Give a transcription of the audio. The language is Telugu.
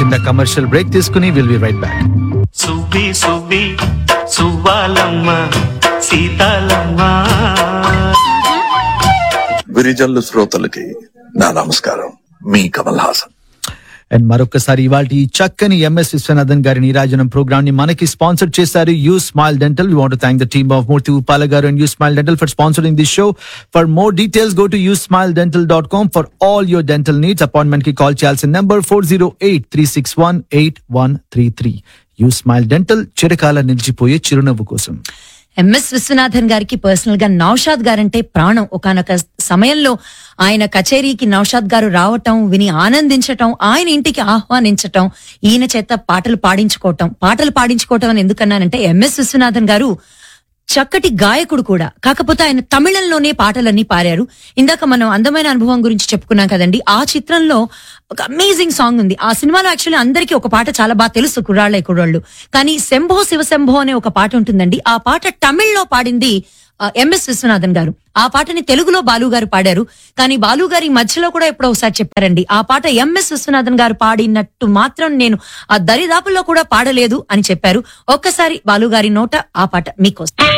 చిన్న కమర్షియల్ బ్రేక్ తీసుకుని విల్ బి రైట్ బ్యాక్ సువ్వి సువ్వి సువ్వాలమ్మ సీతాలమ్మ విరిజల్లు శ్రోతలకి నా నమస్కారం మీ కమల్ హాసన్ అండ్ మరొకసారి ఇవాళ ఈ చక్కని ఎంఎస్ విశ్వనాథన్ గారి నీరాజనం ప్రోగ్రామ్ ని మనకి స్పాన్సర్ చేశారు U Smile Dental you want thank the team of Murthy Upala garu and U Smile Dental for sponsoring this show for more details go to U Smile Dental dot com for all your dental needs appointment కి కాల్ చేయాల్సిన number four zero eight three six one eight one three three U Smile Dental చిరకాల నిలిచిపోయే చిరునవ్వు కోసం ఎంఎస్ విశ్వనాథన్ గారికి పర్సనల్ గా నౌషాద్ గారంటే ప్రాణం ఒకనొక సమయంలో ఆయన కచేరీకి నౌషాద్ గారు రావటం విని ఆనందించటం ఆయన ఇంటికి ఆహ్వానించటం ఈయన చేత పాటలు పాడించుకోవటం పాటలు పాడించుకోవటం అని ఎందుకన్నానంటే ఎంఎస్ విశ్వనాథన్ గారు చక్కటి గాయకుడు కూడా కాకపోతే ఆయన తమిళంలోనే పాటలన్నీ పాడారు ఇందాక మనం అందమైన అనుభవం గురించి చెప్పుకున్నాం కదండి ఆ చిత్రంలో ఒక అమేజింగ్ సాంగ్ ఉంది ఆ సినిమాలో యాక్చువల్లీ అందరికీ ఒక పాట చాలా బాగా తెలుసు కుర్రాళ్ళే కుర్రాళ్ళు కానీ శంభో శివశంభో అనే ఒక పాట ఉంటుందండి ఆ పాట తమిళ్లో పాడింది ఎంఎస్ విశ్వనాథన్ గారు ఆ పాటని తెలుగులో బాలు గారు పాడారు కానీ బాలు గారి మధ్యలో కూడా ఎప్పుడో ఒకసారి చెప్పారండి ఆ పాట ఎంఎస్ విశ్వనాథన్ గారు పాడినట్టు మాత్రం నేను ఆ దరిదాపుల్లో కూడా పాడలేదు అని చెప్పారు ఒక్కసారి బాలు గారి నోట ఆ పాట మీకోసం